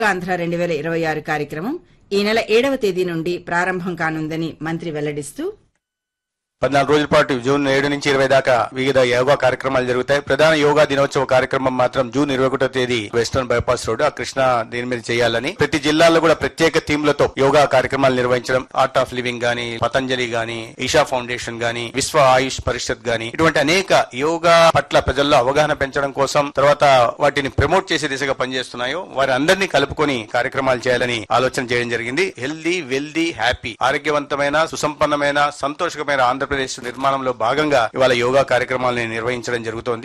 ఆంధ్ర రెండు వేల ఇరవై ఆరు కార్యక్రమం ఈ నెల ఏడవ తేదీ నుండి ప్రారంభం కానుందని మంత్రి వెల్లడిస్తూ పద్నాలుగు రోజుల పాటు జూన్ ఏడు నుంచి ఇరవై దాకా వివిధ యోగా కార్యక్రమాలు జరుగుతాయి ప్రధాన యోగా దినోత్సవ కార్యక్రమం మాత్రం జూన్ ఇరవై ఒకటో తేదీ వెస్టర్న్ బైపాస్ రోడ్ ఆ కృష్ణ దీని మీద చేయాలని ప్రతి జిల్లాలో కూడా ప్రత్యేక థీమ్లతో యోగా కార్యక్రమాలు నిర్వహించడం ఆర్ట్ ఆఫ్ లివింగ్ గానీ పతంజలి గాని ఈషా ఫౌండేషన్ గాని విశ్వ ఆయుష్ పరిషత్ గాని ఇటువంటి అనేక యోగా పట్ల ప్రజల్లో అవగాహన పెంచడం కోసం తర్వాత వాటిని ప్రమోట్ చేసే దిశగా పనిచేస్తున్నాయో వారి అందరినీ కలుపుకొని కార్యక్రమాలు చేయాలని ఆలోచన చేయడం జరిగింది హెల్దీ వెల్దీ హ్యాపీ ఆరోగ్యవంతమైన సుసంపన్నమైన సంతోషకరమైన ఆంధ్రప్రదేశ్ నిర్మాణంలో భాగంగా ఇవాళ యోగా కార్యక్రమాలను నిర్వహించడం జరుగుతోంది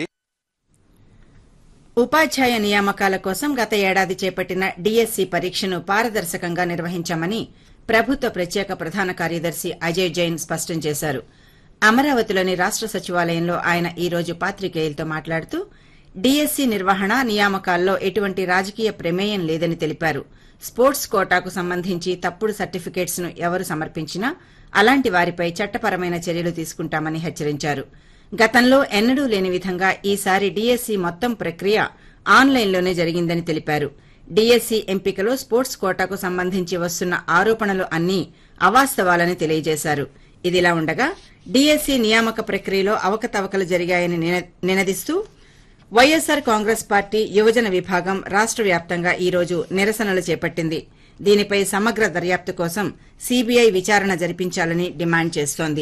ఉపాధ్యాయ నియామకాల కోసం గత ఏడాది చేపట్టిన డీఎస్సీ పరీక్షను పారదర్శకంగా నిర్వహించామని ప్రభుత్వ ప్రత్యేక ప్రధాన కార్యదర్శి అజయ్ జైన్ స్పష్టం చేశారు అమరావతిలోని రాష్ట సచివాలయంలో ఆయన ఈ రోజు పాత్రికేయులతో మాట్లాడుతూ డీఎస్సీ నిర్వహణ నియామకాల్లో ఎటువంటి రాజకీయ ప్రమేయం లేదని తెలిపారు స్పోర్ట్స్ కోటాకు సంబంధించి తప్పుడు సర్టిఫికేట్స్ ను ఎవరు సమర్పించినా అలాంటి వారిపై చట్టపరమైన చర్యలు తీసుకుంటామని హెచ్చరించారు గతంలో ఎన్నడూ లేని విధంగా ఈసారి డీఎస్సీ మొత్తం ప్రక్రియ ఆన్లైన్లోనే జరిగిందని తెలిపారు డీఎస్సీ ఎంపికలో స్పోర్ట్స్ కోటాకు సంబంధించి వస్తున్న ఆరోపణలు అన్నీ అవాస్తవాలని తెలియజేశారు ఇదిలా ఉండగా డీఎస్సీ నియామక ప్రక్రియలో అవకతవకలు జరిగాయని నిన- నినదిస్తూ వైఎస్సార్ కాంగ్రెస్ పార్టీ యువజన విభాగం రాష్ట వ్యాప్తంగా ఈ రోజు నిరసనలు చేపట్టింది దీనిపై సమగ్ర దర్యాప్తు కోసం సీబీఐ విచారణ జరిపించాలని డిమాండ్ చేస్తోంది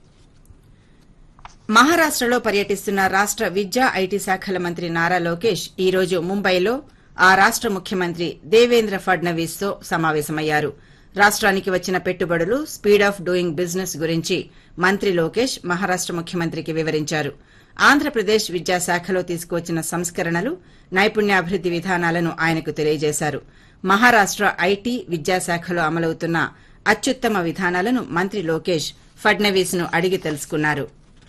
మహారాష్టలో పర్యటిస్తున్న రాష్ట విద్యా ఐటీ శాఖల మంత్రి నారా లోకేష్ ఈ రోజు ముంబైలో ఆ రాష్ట ముఖ్యమంత్రి దేవేంద్ర ఫడ్నవీస్ తో సమావేశమయ్యారు రాష్ట్రానికి వచ్చిన పెట్టుబడులు స్పీడ్ ఆఫ్ డూయింగ్ బిజినెస్ గురించి మంత్రి లోకేష్ మహారాష్ట ముఖ్యమంత్రికి వివరించారు ఆంధ్రప్రదేశ్ విద్యాశాఖలో తీసుకువచ్చిన సంస్కరణలు నైపుణ్యాభివృద్ది విధానాలను ఆయనకు తెలియజేశారు మహారాష్ట ఐటీ విద్యాశాఖలో అమలవుతున్న అత్యుత్తమ విధానాలను మంత్రి లోకేష్ ఫడ్నవీస్ ను అడిగి తెలుసుకున్నారు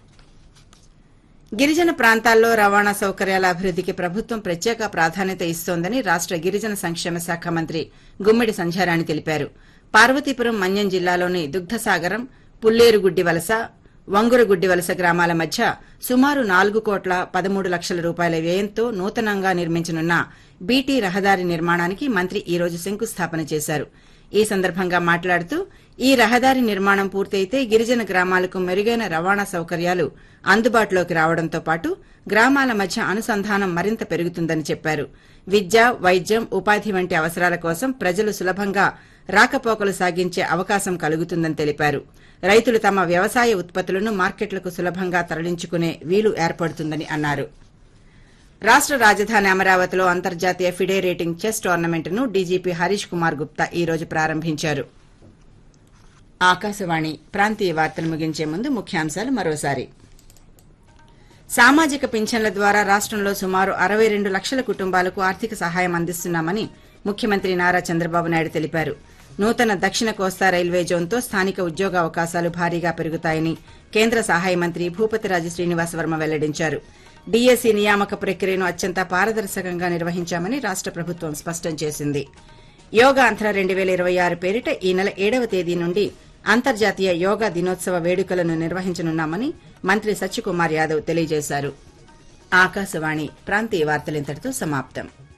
గిరిజన ప్రాంతాల్లో రవాణా సౌకర్యాల అభివృద్దికి ప్రభుత్వం ప్రత్యేక ప్రాధాన్యత ఇస్తోందని రాష్ట గిరిజన సంక్షేమ శాఖ మంత్రి గుమ్మిడి సంధ్యారాణి తెలిపారు పార్వతీపురం మన్యం జిల్లాలోని దుగ్ధసాగరం పుల్లేరుగుడ్డి వలస వంగురగుడ్డి వలస గ్రామాల మధ్య సుమారు నాలుగు కోట్ల పదమూడు లక్షల రూపాయల వ్యయంతో నూతనంగా నిర్మించనున్న బీటీ రహదారి నిర్మాణానికి మంత్రి ఈ రోజు శంకుస్థాపన చేశారు ఈ సందర్భంగా మాట్లాడుతూ ఈ రహదారి నిర్మాణం పూర్తయితే గిరిజన గ్రామాలకు మెరుగైన రవాణా సౌకర్యాలు అందుబాటులోకి రావడంతో పాటు గ్రామాల మధ్య అనుసంధానం మరింత పెరుగుతుందని చెప్పారు విద్య వైద్యం ఉపాధి వంటి అవసరాల కోసం ప్రజలు సులభంగా రాకపోకలు సాగించే అవకాశం కలుగుతుందని తెలిపారు రైతులు తమ వ్యవసాయ ఉత్పత్తులను మార్కెట్లకు సులభంగా తరలించుకునే వీలు ఏర్పడుతుందని అన్నారు రాష్ట రాజధాని అమరావతిలో అంతర్జాతీయ ఫిడే రేటింగ్ చెస్ టోర్నమెంట్ను డీజీపీ హరీష్ కుమార్ గుప్తా ఈ రోజు ప్రారంభించారు ఆకాశవాణి ప్రాంతీయ వార్తలు ముగించే ముందు ముఖ్యాంశాలు మరోసారి సామాజిక పింఛన్ల ద్వారా రాష్టంలో సుమారు అరవై రెండు లక్షల కుటుంబాలకు ఆర్థిక సహాయం అందిస్తున్నామని ముఖ్యమంత్రి నారా చంద్రబాబు నాయుడు తెలిపారు నూతన దక్షిణ కోస్తా రైల్వే జోన్తో స్థానిక ఉద్యోగ అవకాశాలు భారీగా పెరుగుతాయని కేంద్ర సహాయ మంత్రి భూపతిరాజు శ్రీనివాసవర్మ వెల్లడించారు డీఎస్సీ నియామక ప్రక్రియను అత్యంత పారదర్శకంగా నిర్వహించామని రాష్ట ప్రభుత్వం స్పష్టం చేసింది యోగాంధ్ర రెండు వేల ఇరవై ఆరు పేరిట ఈ నెల ఏడవ తేదీ నుండి అంతర్జాతీయ యోగా దినోత్సవ వేడుకలను నిర్వహించనున్నామని మంత్రి సత్యకుమార్ యాదవ్ తెలియజేశారు ఆకాశవాణి ప్రాంతీయ వార్తలింతటితో సమాప్తం